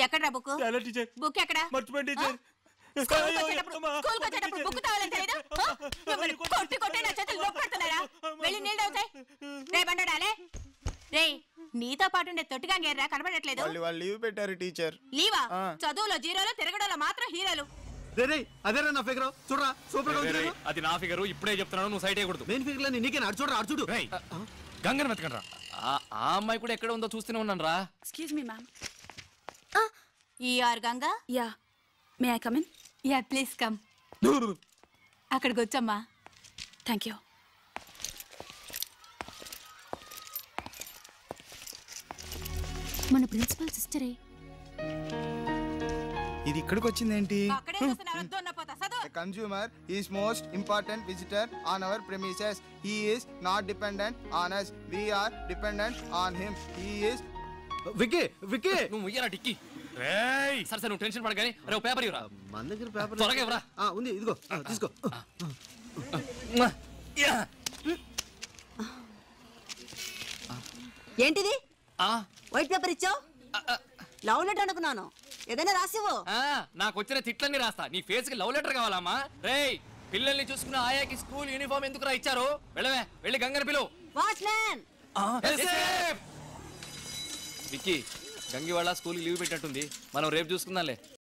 ఎక్కడ్రా బుక్ చాలా teacher book ఎక్కడ మర్చిపోయింది టీచర్ స్కూల్కి వచ్చేటప్పుడు స్కూల్కి వచ్చేటప్పుడు బుక్ తావాలని తెలియదు మిమ్మల్ని కొట్టి కొట్టి నా చేతులు నొప్పి పెడుతున్నారా వెళ్ళి నీళ్ళు అవుతాయి రే బండడాలే రే నీతో పాటు ఉండే తొట్టిగా గేర్రా కనబడట్లేదు వాళ్ళు వాళ్ళు లీవ్ పెట్టారు టీచర్ లీవా ఆ. చదువులో జీరోలు తిరగడంలో మాత్రం హీరోలు రే రే అదేరా నా ఫిగర్ చూడరా సూపర్ గా ఉంది అది నా ఫిగర్ ఇప్పుడే చెప్తున్నాను నువ్వు సైట్ అయ్యకూడదు మెయిన్ ఫిగర్ లని నీకే అడు చూడరా అడు చూడు గంగని వెతకండి రా ఆ అమ్మాయి కూడా ఎక్కడ ఉందో చూస్తూనే ఉన్నాను రా Excuse me, ma'am. ఈఆర్ Ganga Yeah. May I come in? Yeah please come అక్కడికి వచ్చమ్మా Thank you. మన ప్రిన్సిపల్ సిస్టరే ఇది ఇక్కడికి వచ్చిందేంటి అక్కడే చూస్తున్నారు దున్నపోతా చదువు consumer is most important visitor on our premises he is not dependent on us we're dependent on him he is Vicky Vicky నువ్వు ఇయ్యరా టిక్కి సరే సరే నువ్వు టెన్షన్ పడగానే అరే ఓ పేపర్ ఇవ్వరా మన దగ్గర పేపర్ త్వరగా ఇవ్వరా. ఆ, ఉంది ఇదిగో ఆ, తీసుకో యా. ఏంటిది ఆ, వైట్ పేపర్ ఇచ్చావు ఆ, ఆ, లవ్ లెటర్ అనుకున్నాను ఏదైనా రాసివ్వు ఆ, నాకు వచ్చిన తిట్లన్నీ రాస్తా నీ ఫేస్ కి లవ్ లెటర్ కావాలమ్మా రేయ్ పిల్లల్ని చూసుకున్న ఆయాకి స్కూల్ యూనిఫామ్ ఎందుకు రా ఇచ్చారు వెళ్ళవే వెళ్ళి గంగని పిలువు వాచ్మ్యాన్ విక్కీ గంగి వాళ్ళ స్కూల్ లీవ్ పెట్టినట్టుంది మనం రేపు చూసుకుందాంలే